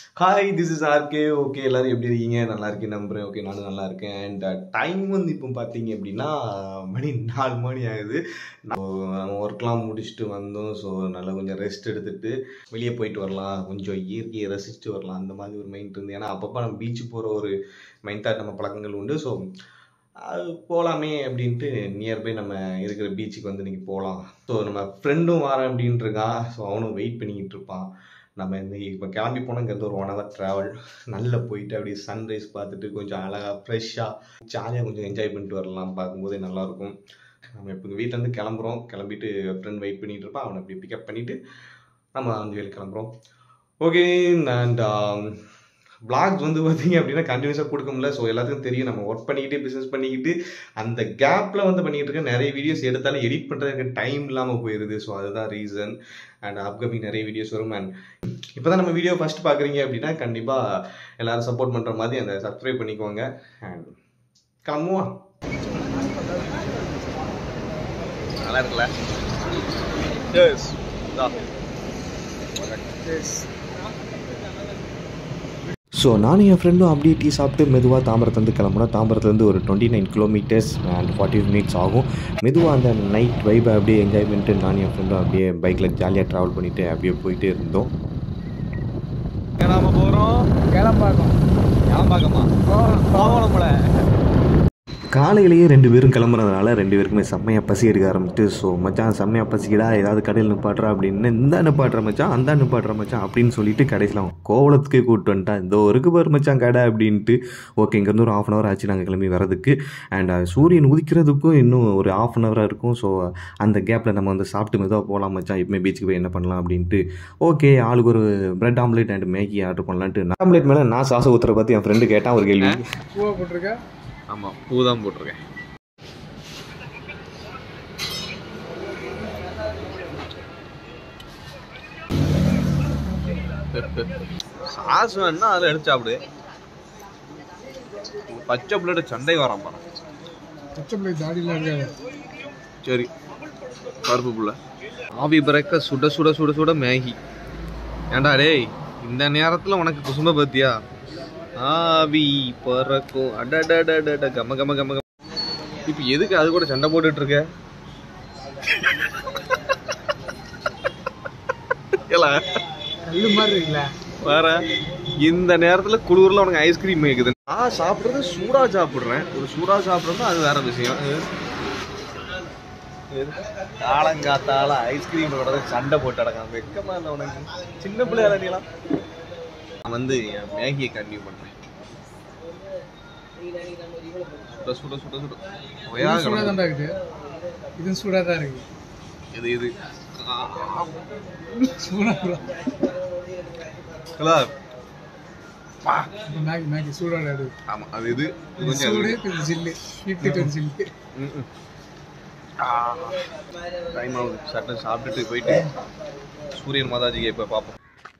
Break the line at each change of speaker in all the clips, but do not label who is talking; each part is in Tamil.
Hi this is RK okay எல்லாரும் எப்படி இருக்கீங்க நல்லா இருக்கேன் நம்புறேன் ஓகே நானும் நல்லா இருக்கேன் அண்ட் டைம் வந்து இப்போ பார்த்தீங்க அப்படின்னா மணி நாலு மணி ஆகுது நம்ம ஒர்க்லாம் முடிச்சுட்டு வந்தோம் ஸோ நல்லா கொஞ்சம் ரெஸ்ட் எடுத்துட்டு வெளியே போயிட்டு வரலாம் கொஞ்சம் இயற்கையை ரசிச்சுட்டு வரலாம் அந்த மாதிரி ஒரு மைண்ட் இருந்து ஏன்னா அப்பப்போ நம்ம பீச்சு போகிற ஒரு மைண்ட் தாட் நம்ம பழக்கங்கள் உண்டு ஸோ அது போகலாமே அப்படின்ட்டு நியர்பை நம்ம இருக்கிற பீச்சுக்கு வந்து இன்னைக்கு போகலாம் ஸோ நம்ம ஃப்ரெண்டும் வரேன் அப்படின்ட்டு இருக்கான் ஸோ அவனும் வெயிட் பண்ணிக்கிட்டு இருப்பான் நம்ம இந்த இப்போ கிளம்பி போனோங்கிறது ஒரு ஒன் ஹவர் ட்ராவல் நல்லா போயிட்டு அப்படியே சன்ரைஸ் பார்த்துட்டு கொஞ்சம் அழகாக ஃப்ரெஷ்ஷாக ஜாலியாக கொஞ்சம் என்ஜாய் பண்ணிட்டு வரலாம் பார்க்கும்போதே நல்லாயிருக்கும் நம்ம இப்போ வீட்டிலேருந்து கிளம்புறோம் கிளம்பிட்டு ஃப்ரெண்ட் வெயிட் பண்ணிட்டு இருப்பான் அவனை அப்படி பிக்கப் பண்ணிவிட்டு நம்ம வந்து வெளியே கிளம்புறோம் ஓகே அண்ட் vlogs வந்து பார்த்தீங்க அப்படின்னா கண்டினியூஸாக கொடுக்க முடியல ஸோ எல்லாத்துக்கும் தெரியும் நம்ம ஒர்க் பண்ணிக்கிட்டு பிஸ்னஸ் பண்ணிக்கிட்டு அந்த கேப்பில் வந்து பண்ணிக்கிட்டு இருக்க நிறைய வீடியோஸ் எடுத்தாலும் எடிட் பண்ணுறதுக்கு டைம் இல்லாமல் போயிடுது ஸோ அதுதான் ரீசன் அண்ட் அப்கமிங் நிறைய வீடியோஸ் வரும் அண்ட் இப்போ தான் நம்ம வீடியோ ஃபஸ்ட் பார்க்குறீங்க அப்படின்னா கண்டிப்பாக எல்லாரும் சப்போர்ட் பண்ணுற மாதிரி அந்த சப்ஸ்கிரைப் பண்ணிக்கோங்க அண்ட் கிளம்புவோம் நல்லா இருக்குல்ல எஸ் ஸோ நானும் என் ஃப்ரெண்டும் அப்படியே டீ சாப்பிட்டு மெதுவாக தாம்பரத்துலேருந்து கிளம்புனோம் தாம்பரத்துலேருந்து ஒரு twenty nine kilometres and forty minutes ஆகும் மெதுவாக அந்த நைட் வைப்பை அப்படியே என்ஜாய் பண்ணிட்டு நானும் என் ஃப்ரெண்டும் அப்படியே பைக்கில் ஜாலியாக ட்ராவல் பண்ணிவிட்டு அப்படியே போயிட்டே இருந்தோம்
நாம போறோம்
கிளம்பாக்கம்
ஞாபகமா போகணும் போல
காலையிலேயே ரெண்டு பேரும் கிளம்புறதுனால ரெண்டு பேருக்குமே செம்மையாக பசி எடுக்க ஆரம்பிச்சு ஸோ மச்சான் செம்மையாக பசிக்கடா ஏதாவது கடையில் நிப்பாட்டுறா அப்படின்னு இந்த நிப்பாட்டுற மச்சான் அந்த நிப்பாட்டுற மச்சான் அப்படின்னு சொல்லிட்டு கடைசியில் அவன் கோவலத்துக்கே கூப்பிட்டு வந்துட்டான் இதோ இருக்கு பாரு மச்சான் கடை அப்படின்ட்டு ஓகே இங்கேருந்து ஒரு ஆஃப் அன் ஹவர் ஆச்சு நாங்கள் கிளம்பி வரதுக்கு அண்ட் சூரியன் உதிக்கிறதுக்கும் இன்னும் ஒரு ஆஃப் அன் ஹவராக இருக்கும் ஸோ அந்த கேப்பில் நம்ம வந்து சாப்பிட்டு மெதுவாக போகலாம் மச்சான் இப்போமே பீச்சுக்கு போய் என்ன பண்ணலாம் அப்படின்ட்டு ஓகே ஆளுக்கு ஒரு bread omelette and Maggi order பண்ணலான்ட்டு ஆம்லேட் மேலே நான் சாசை ஊற்றுற பற்றி என் ஃப்ரெண்டு கேட்டான் ஒரு கேள்வி
பூவை போட்டிருக்க
ஆமா பூ தான் போட்டிருக்கேன் சாஸ் வேணும்னா அதில் எடுத்து சாப்பிடு பச்சை பிள்ளைட சண்டை வரான் பாரு
பச்சை பிள்ளை தாடிலாம் இருக்காது
சரி கருப்பு புள்ள ஆவி பிறக்க சுட சுட சுட சுட மேகி ஏண்டா டேய் இந்த நேரத்துல உனக்கு குசும்ப பத்தியா ஆவி பறக்கும் அடடடடட கம கம கம கம இப்ப எதுக்கு அது கூட சண்டை போட்டுட்டு இருக்க ஏலா,
கல்லு மாதிரி இருக்குல்ல
வேற இந்த நேரத்துல குளிர்ல உனக்கு ஐஸ்கிரீம் கேக்குது நான் சாப்பிடுறது சூடா சாப்பிடுறேன் ஒரு சூடா சாப்பிடுறது அது வேற விஷயம் காலங்காத்தால ஐஸ்கிரீம் சண்டை போட்டு அடக்காம வெக்கமா இல்லை உனக்கு சின்ன பிள்ளையால நீலாம் நான் வந்து என் மேகியை கண்டினியூ பண்றேன் சுட சுட சுட சுட ஒயா
இது சூடாக தான்டா இருக்குது இதுவும் சூடாக தான் இருக்கு
இது இது
சூடாக
ஹலோ
மேகி மேகி சூடாக இருக்கு
ஆமா அது இது இது
இது
கொஞ்சம்
சூடு
அது.
கொஞ்சம் ஜில்லு ஹீட்டு கொஞ்சம் ஜில்லு
ம்ம். ஆ டைம் ஆகுது சட்டை சாப்பிட்டுட்டு போயிட்டு சூரியன் மாதாஜிக்கு இப்போ பார்ப்போம்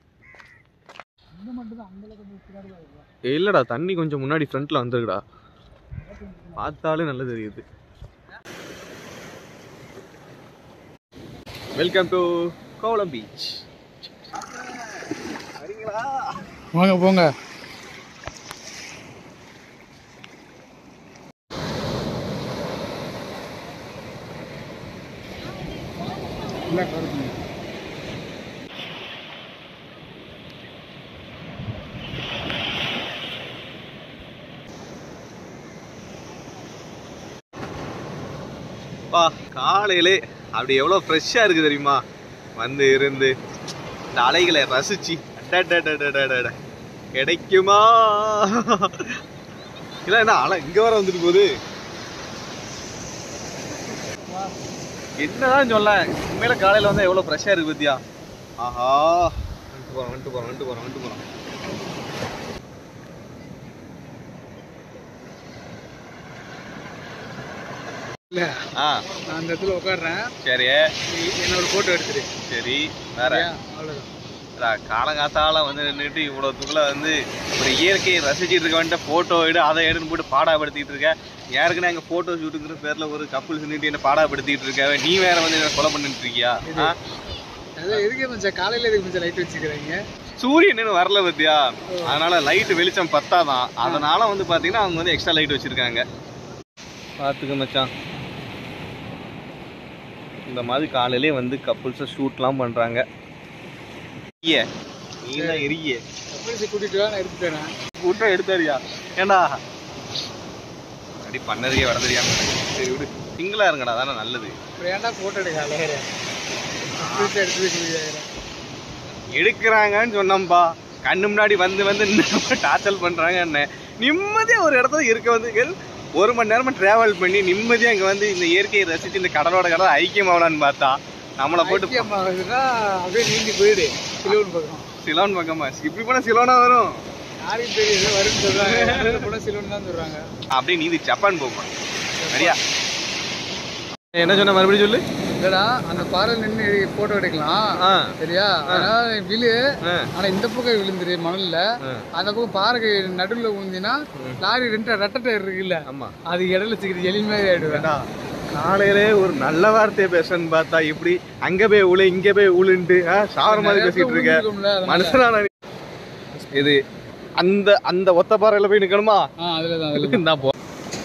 ஏய், இல்லடா தண்ணி கொஞ்சம் முன்னாடி ஃப்ரண்ட்ல வந்துருக்குடா பார்த்தாலே நல்லா தெரியுது வெல்கம் டு கோவளம் பீச்
வாங்க போங்க இல்லை கருப்பு
பா காலையிலே அப்படி எவ்வளோ ஃப்ரெஷ்ஷாக இருக்குது தெரியுமா வந்து இருந்து இந்த அலைகளை ரசிச்சு அடடடடடடட. கிடைக்குமா இல்லை என்ன அலை இங்கே வர வந்துட்டு போகுது என்னதான் சொல்ல உண்மையில காலையில் வந்தால் எவ்வளோ ஃப்ரெஷ்ஷாக இருக்கு பத்தியா ஆஹா வந்துட்டு போகிறோம் வந்துட்டு போகிறோம் வந்துட்டு போகிறோம் வந்துட்டு போகிறோம்
இல்லை
ஆ
நான் அந்த இடத்துல உட்காடுறேன்
சரி
நீ என்னோட ஃபோட்டோ எடுத்துரு
சரி வேற
சரியா? அவ்வளோதான்
அதான் காலங்காத்தால வந்து நின்றுட்டு இவ்வளோ துக்குல வந்து ஒரு இயற்கையை ரசிச்சிட்டு இருக்க வேண்டிய ஃபோட்டோ எடு அதை எடுன்னு போட்டு பாடாப்படுத்திட்டு இருக்க யாருக்குன்னா எங்கள் ஃபோட்டோ ஷூட்டுங்கிற பேரில் ஒரு கப்புள் நின்றுட்டு என்ன பாடாப்படுத்திட்டு இருக்க நீ வேற வந்து என்ன கொலை பண்ணிட்டு இருக்கியா ஆ?
அதான் எதுக்கு மச்சான் காலையில் எதுக்கு மச்சான் லைட் வச்சுக்கிறீங்க
சூரியன் இன்னும் வரல பத்தியா அதனால லைட் வெளிச்சம் பத்தாதான் அதனால வந்து பாத்தீங்கன்னா அவங்க வந்து எக்ஸ்ட்ரா லைட் வச்சிருக்காங்க பாத்துக்க மச்சான் இந்த மாதிரி காலையிலே வந்து கப்புள்ஸை ஷூட்லாம் பண்றாங்க ஐயே நீ தான் எரியே
கப்பல்ஸை கூட்டிட்டு வா நான் எடுத்துட்டு வரேன்
கூட்டம் எடுத்தாரியா ஏண்டா அடி பண்ணதையே வர தெரியாம சரி விடு சிங்கிளா இருங்கடா தானே நல்லது
அப்புறம் ஏன்டா போட்டோ எடுக்க அலையிறேன் கப்பல்ஸை எடுத்து வைக்க
எடுக்கிறாங்கன்னு சொன்னோம்பா கண்ணு முன்னாடி வந்து வந்து டார்ச்சல் பண்றாங்க என்ன நிம்மதியா ஒரு இடத்துல இருக்க வந்து எல்- ஒரு மணி நேரமா டிராவல் பண்ணி நிம்மதியா இங்க வந்து இந்த இயற்கையை ரசிச்சு இந்த கடலோட கடல் ஐக்கியமாவலான்னு பார்த்தா நம்மளை போட்டு
ஐக்கியமாகுதுன்னா அப்படியே நீந்தி போயிடு கிலோன்னு பக்கம்
சிலோன் பக்கமா இப்படி போனா சிலோனா வரும்
யாருக்கு தெரியுது வரும்னு சொல்றாங்க கூட சிலோன்னு தான் சொல்றாங்க
அப்படியே நீதி ஜப்பான் போமா சரியா என்ன சொன்ன மறுபடியும் சொல்லு
இல்லடா அந்த பாறையில் நின்று போட்டோ எடுக்கலாம்
ஆ
சரியா அதனால விழு
ஆ.
ஆனா இந்த பக்கம் விழுந்துரு மணல்ல அந்த பக்கம் பாறைக்கு நடுவுல விழுந்தினா லாரி ரெண்டு ரெட்டை டயர் இருக்குல்ல
ஆமா
அது இடையில சிக்கிட்டு எலி மாதிரி ஆயிடுவேன்
காலையிலே ஒரு நல்ல வார்த்தையை பேசன்னு பார்த்தா இப்படி அங்க போய் உழு இங்க போய் உளுன்ட்டு சாவர மாதிரி பேசிட்டு இருக்க மனுஷனா நான் இது அந்த அந்த ஒத்த பாறையில போய் நிக்கணுமா
ஆ அதுல தான் அதுல
நான் போ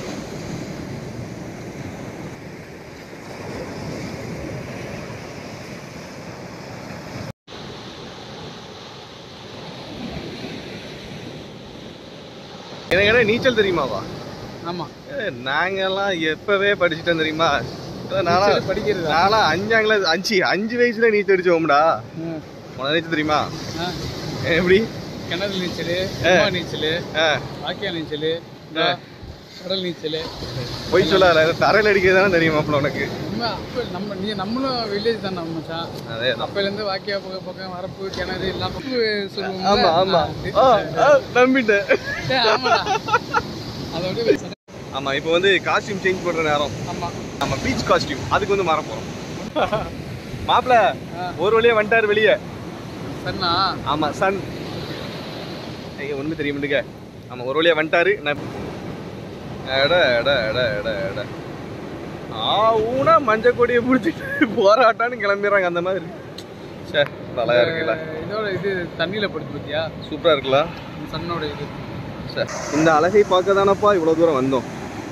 எனக்கு நீச்சல் தெரியுமாவா
ஆமா
ஏய், நாங்கெல்லாம் எப்பவே படிச்சுட்டோம் தெரியுமா நானா
நீச்சல் படிக்கிறதா
நானா அஞ்சாம் கிளாஸ் அஞ்சு அஞ்சு வயசுல நீச்சல் அடிச்சோம்டா
ம்.
உனக்கு நீச்சல் தெரியுமா
ஆ.
எப்படி
கிணறு நீச்சல் சும்மா நீச்சல்
ஆ,
வாக்கியா நீச்சல் கடல் நீச்சல்
பொய் சொல்லாத தரையில் அடிக்கிறது தானே தெரியும் மாப்பிள்ள உனக்கு
நம்ம அப்ப நம்ம நீ நம்மளும் வில்லேஜ் தான் நம்ம மச்சான்
அதே
அப்பையில இருந்து வாக்கியா பக்கம் பக்கம் வரப்பு கிணறு எல்லாம் பக்கம் சொல்லுவோம்
ஆமா ஆமா ஆ, ஆ, நம்பிட்டேன்
ஆமாடா அதோட
ஆமா இப்போ வந்து காஸ்டியூம் சேஞ்ச் பண்ற நேரம்
ஆமா
நம்ம பீச் காஸ்டியூம் அதுக்கு வந்து மாற போறோம் மாப்பிள்ள
ஆ.
ஒரு வழியா வந்துட்டாரு வெளியே
சரிண்ணா
ஆமா சன் ஐயா ஒண்ணு தெரிய மாட்டேங்க ஆமா ஒரு வழியா வந்துட்டாரு நான் எட எட எட எட எட ஆ ஊனா மஞ்சள் கொடியை பிடிச்சிட்டு போராட்டான்னு கிளம்பிடுறாங்க அந்த மாதிரி சே நல்லா இருக்குல்ல
இதோட இது தண்ணியில படுத்து பத்தியா
சூப்பரா இருக்குல்ல
சன்னோட இது
சே இந்த அழகை பார்க்க தானப்பா இவ்வளவு தூரம் வந்தோம்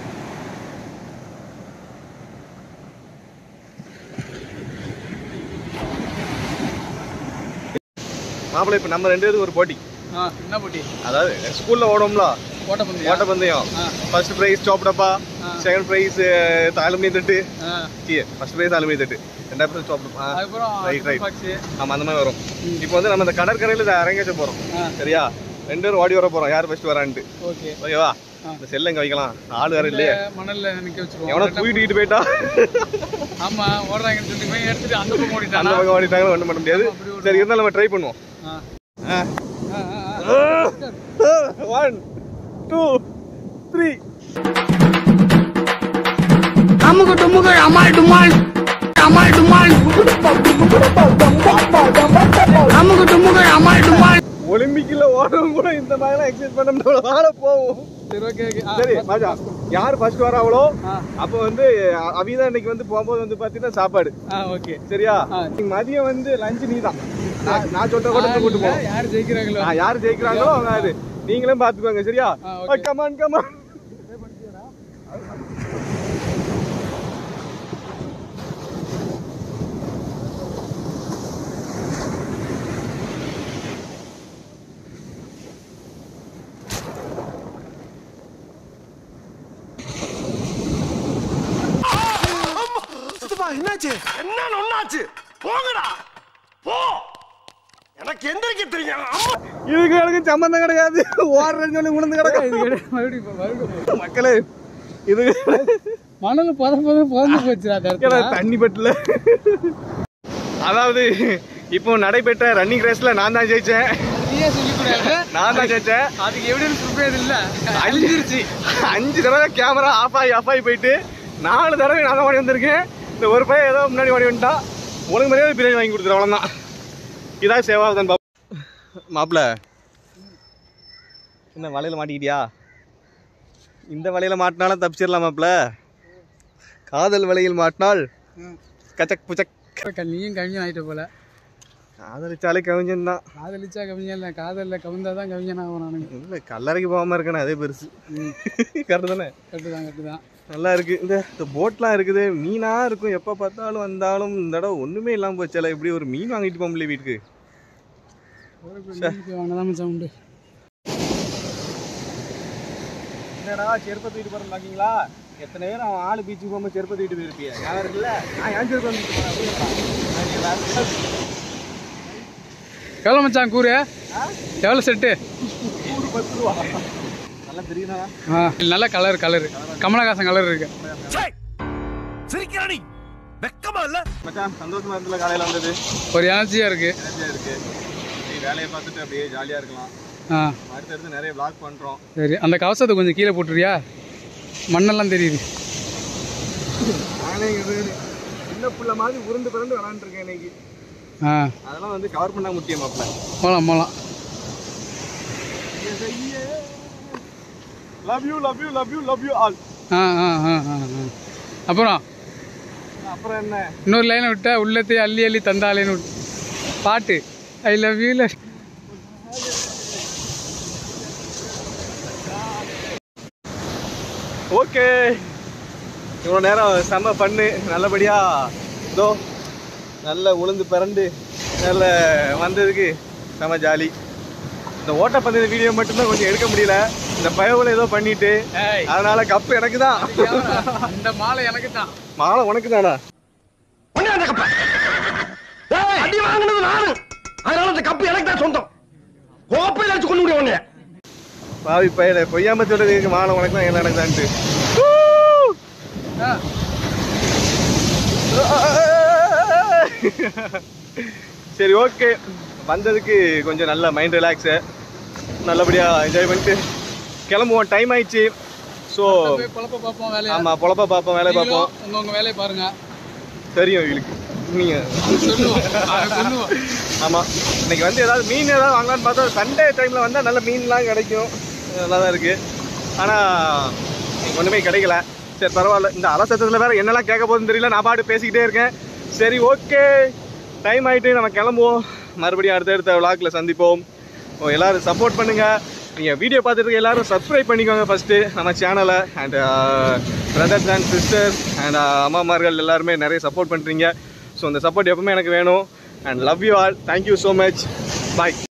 மாப்பிள்ளை இப்போ நம்ம ரெண்டு பேருக்கு ஒரு போட்டி
ஆ என்ன போட்டி
அதாவது ஸ்கூல்ல ஓடும்ல
ஓட்ட பந்தயம்
ஓட்டப்பந்தயம்
ஆ.
ஃபர்ஸ்ட் பிரைஸ் சாப்பிடப்பா
ஆ.
செகண்ட் பிரைஸ் தாலுமணி தட்டு
ஆ
ஃபர்ஸ்ட் பிரைஸ் தாலுமணி தட்டு ரெண்டாவது பிரைஸ் சாப்பிடப்பா
அதுக்கப்புறம்
Right, right.
பாக்ஸ்
ஆமா அந்த மாதிரி வரும் இப்போ வந்து நம்ம இந்த கடற்கரையில இதை அரங்கேற்ற போறோம்
ஆ
சரியா ரெண்டு பேரும் ஓடி வர போறோம் யார் ஃபர்ஸ்ட் வரான்ட்டு
ஓகே
ஓகேவா
ஆ.
இந்த செல்ல இங்க வைக்கலாம் ஆள் வேற இல்லையே
மணல்ல நிக்க வச்சிருவோம்
எவனோ தூக்கிட்டு போயிட்டா
ஆமா ஓடுறாங்கன்னு சொல்லி போய் எடுத்துட்டு அந்த பக்கம்
அந்த
ஓடிட்டானா
பக்கம் ஓடிட்டாங்க ஒண்ணும் பண்ண முடியாது
அப்படி ஒரு-
சரி இருந்தாலும் நம்ம ட்ரை பண்ணுவோம்
ஆ. ஆ, ஆ, ஆ.
ஒன் டூ த்ரீ
அமுகு டுமுகு அமால் டுமால் அமால் டுமால் அமுகு டுமுகு அமால் டுமால்
ஒலிம்பிக்ல ஓடுறவங்க கூட இந்த மாதிரிலாம் எக்ஸசைஸ் பண்ண முடியாது ஆட போவோம்
சரி ஓகே ஓகே ஆ,
சரி மாஜா யார் ஃபர்ஸ்ட் வராங்களோ
ஆ.
அப்போ வந்து அ- அவிதான் இன்னைக்கு வந்து போகும்போது வந்து பாத்தீங்கன்னா சாப்பாடு
ஆ ஓகே
சரியா
ஆ.
இன்னைக்கு மதியம் வந்து லஞ்ச் நீ தான் நான் சொல்ற கூட இருந்து கூட்டு போவோம்
யார் ஜெயிக்கிறாங்களோ
நான் யார் ஜெயிக்கிறாங்களோ அவங்க அது நீங்களும் பாத்துக்கோங்க சரியா
ஆ, okay.
கமான் கமான்
என்னாச்சு என்ன ஒண்ணாச்சு போங்கடா போ எனக்கு எந்திரிக்க தெரியும் அம்மா
இதுக்கு எனக்கு சம்பந்தம் கிடையாது ஓடுறேன்னு சொல்லி உணர்ந்து கிடக்க
இது கிடையாது. மறுபடியும் போ, மறுபடியும் போ.
மக்களே இது
மணல் புத புத புதந்து போச்சுடா அந்த இடத்துல
எனக்கு தண்ணி பட்டல அதாவது இப்போ நடைபெற்ற ரன்னிங் ரேஸ்ல நான் தான் ஜெயிச்சேன்
நீயே சொல்லிக்கூடாது
நான் தான் ஜெயிச்சேன்
அதுக்கு எவிடன்ஸ் ப்ரிப்பேர் இல்ல
அழிஞ்சிருச்சு அஞ்சு தடவை கேமரா ஆஃப் ஆகி ஆஃப் ஆகி போயிட்டு நாலு தடவை நான் தான் ஓடி வந்திருக்கேன் இந்த ஒரு பையன் ஏதோ முன்னாடி ஓடி வந்துட்டான் உனக்கு மரியாதை பிரியாணி வாங்கி கொடுத்துரு அவ்வளோதான் இதான் சேவாகுதான் பாப் மாப்பிள என்ன வலையில மாட்டிக்கிட்டியா இந்த வலையில மாட்டினாலும் தப்பிச்சிடலாம் மாப்பிள காதல் வலையில் மாட்டினால் கச்சக் புச்சக்
நீயும் கவிஞன் ஆயிட்ட போல
காதலிச்சாலே கவிஞன் தான்
காதலிச்சா கவிஞன் இல்லை காதலில் கவிழ்ந்தாதான் கவிஞன் ஆகும் நானுங்க
இல்லை கல்லறைக்கு போகாம இருக்கணும் அதே பெருசு கரெக்டு தானே
கரெக்டு தான் கரெக்டு தான்
நல்லா இருக்கு இந்த இந்த போட்லாம் இருக்குது மீனா இருக்கும் எப்போ பார்த்தாலும் வந்தாலும் இந்த தடவை ஒன்றுமே இல்லாமல் போச்சல இப்படி ஒரு மீன் வாங்கிட்டு போக முடியல வீட்டுக்கு
வாங்கினதான் மச்சான் உண்டு
என்னடா செருப்பை தூக்கிட்டு போகிறோம் பாக்கீங்களா எத்தனை பேர் அவன் ஆளு பீச்சுக்கு போகும்போது செருப்பை தூக்கிட்டு போயிருப்பிய ஞாபகம் இருக்குல்ல நான் ஏன் செருப்பை தூக்கிட்டு
எவ்வளோ மச்சான் கூறு எவ்வளோ செட்டு
நூறு பத்து ரூபா நல்லா தெரியுதா
ஆ நல்ல கலர் கலர் கமலஹாசன் கலர் இருக்கு
சிரிக்கிறானி வெக்கமா இல்ல
மச்சான் சந்தோஷமா இருந்ததுல காலையில் வந்தது
ஒரு எனர்ஜியாக இருக்கு
எனர்ஜியாக இருக்கு நீ வேலையை பார்த்துட்டு அப்படியே ஜாலியாக இருக்கலாம்
ஆ
அடுத்தடுத்து நிறைய vlog பண்ணுறோம்
சரி அந்த கவசத்தை கொஞ்சம் கீழே போட்டுறியா மண்ணெல்லாம் தெரியுது
நானே இது சின்ன புள்ள மாதிரி உருண்டு பிறண்டு விளாண்டுருக்கேன் இன்னைக்கு
ஆ
அதெல்லாம் வந்து கவர் பண்ண முக்கியம் மாப்பிள்ள
போகலாம் போகலாம்
love you love you love you love you all
ஆ ஆ ஆ ஆ ஆ. அப்புறம்
அப்புறம் என்ன
இன்னொரு லைனை விட்டா உள்ளத்தை அள்ளி அள்ளி தந்தாலேன்னு விட்டு பாட்டு ஐ லவ் யூ
ஓகே இவ்வளோ நேரம் செம்ம பண்ணு நல்லபடியாக இதோ நல்ல உளுந்து பிறண்டு நல்ல வந்ததுக்கு செம்ம ஜாலி இந்த ஓட்டப்பந்தய வீடியோ மட்டும்தான் கொஞ்சம் எடுக்க முடியல இந்த பயவுல ஏதோ பண்ணிட்டு அதனால கப்பு எனக்கு தான்
இந்த மாலை எனக்கு தான்
மாலை உனக்கு தானா
ஒண்ணே அந்த கப்ப ஏய், அடி வாங்கினது நானு அதனால அந்த கப்பு எனக்கு தான் சொந்தம் கோப்பையில வச்சு கொண்டு முடியும் உன்னைய
பாவி பையல பொய்யாம சொல்றதுக்கு மாலை உனக்கு தான் என்ன எனக்குதான்ட்டு
ஆ
சரி ஓகே வந்ததுக்கு கொஞ்சம் நல்ல மைண்ட் ரிலாக்ஸு நல்லபடியாக என்ஜாய் பண்ணிட்டு கிளம்புவோம் டைம் ஆயிடுச்சு ஸோ
போய் குழப்ப பார்ப்போம் வேலையை
ஆமாம் பொழப்ப பார்ப்போம் வேலை பார்ப்போம்
உங்க உங்க வேலையை பாருங்க
தெரியும் இவங்களுக்கு நீங்கள்
சொல்லுவோம் அதை சொல்லுவோம்
ஆமாம் இன்னைக்கு வந்து ஏதாவது மீன் ஏதாவது வாங்கலாம்னு பார்த்தா சண்டே டைமில் வந்தால் நல்ல மீன்லாம் கிடைக்கும் நல்லா தான் இருக்குது ஆனால் இன்னைக்கு ஒன்றுமே கிடைக்கல சரி பரவாயில்ல இந்த அலசத்தில் வேறு என்னெல்லாம் கேட்க போகுதுன்னு தெரியல நான் பாட்டு பேசிக்கிட்டே இருக்கேன் சரி ஓகே டைம் ஆகிட்டு நம்ம கிளம்புவோம் மறுபடியும் அடுத்தடுத்த விளாக்கில் சந்திப்போம் ஓ எல்லாரும் சப்போர்ட் பண்ணுங்கள் நீங்கள் வீடியோ பார்த்துட்டு இருக்க எல்லாரும் சப்ஸ்கிரைப் பண்ணிக்கோங்க ஃபஸ்ட்டு நம்ம சேனலை and brothers and sisters and அம்மாமார்கள் எல்லாருமே நிறைய சப்போர்ட் பண்ணுறீங்க ஸோ அந்த சப்போர்ட் எப்பவுமே எனக்கு வேணும் and love you all thank you so much bye